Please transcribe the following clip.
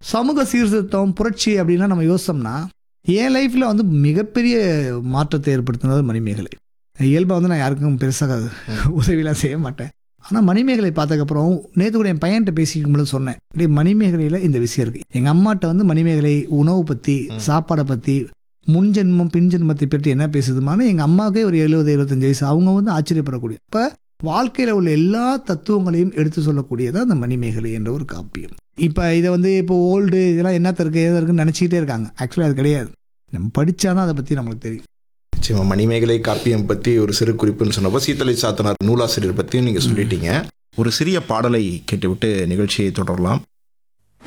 சமூக சீர்திருத்தம் புரட்சி அப்படின்லாம் நம்ம யோசிச்சோம்னா என் லைஃப்பில் வந்து மிகப்பெரிய மாற்றத்தை ஏற்படுத்தினது மணிமேகலை இயல்பாக வந்து நான் யாருக்கும் பெருசாக உதவிலாம் செய்ய மாட்டேன் ஆனால் மணிமேகலை பார்த்ததுக்கப்புறம் நேற்று கூட என் பையன்கிட்ட பேசிக்கும்போது சொன்னேன் டேய் மணிமேகலையில் இந்த விஷயம் இருக்குது எங்கள் அம்மாட்ட வந்து மணிமேகலை உணவு பற்றி சாப்பாடை பற்றி முன்ஜென்மம் பின்ஜென்மத்தை பற்றி என்ன பேசுதுமான்னு எங்கள் அம்மாவுக்கே ஒரு எழுபது எழுபத்தஞ்சு வயசு அவங்க வந்து ஆச்சரியப்படக்கூடிய இப்போ வாழ்க்கையில் உள்ள எல்லா தத்துவங்களையும் எடுத்து சொல்லக்கூடியதான் அந்த மணிமேகலை என்ற ஒரு காப்பியம் இப்போ இதை வந்து இப்போ ஓல்டு இதெல்லாம் என்னத்த இருக்கு எதை இருக்குன்னு நினச்சிக்கிட்டே இருக்காங்க ஆக்சுவலாக அது கிடையாது நம்ம படித்தாதான் அதை பற்றி நம்மளுக்கு தெரியும் நிச்சயமா மணிமேகலை காப்பியம் பற்றி ஒரு சிறு குறிப்புன்னு சொன்னப்போ சீத்தலை சாத்தனார் நூலாசிரியர் பற்றியும் நீங்கள் சொல்லிட்டீங்க ஒரு சிறிய பாடலை கேட்டுவிட்டு நிகழ்ச்சியை தொடரலாம்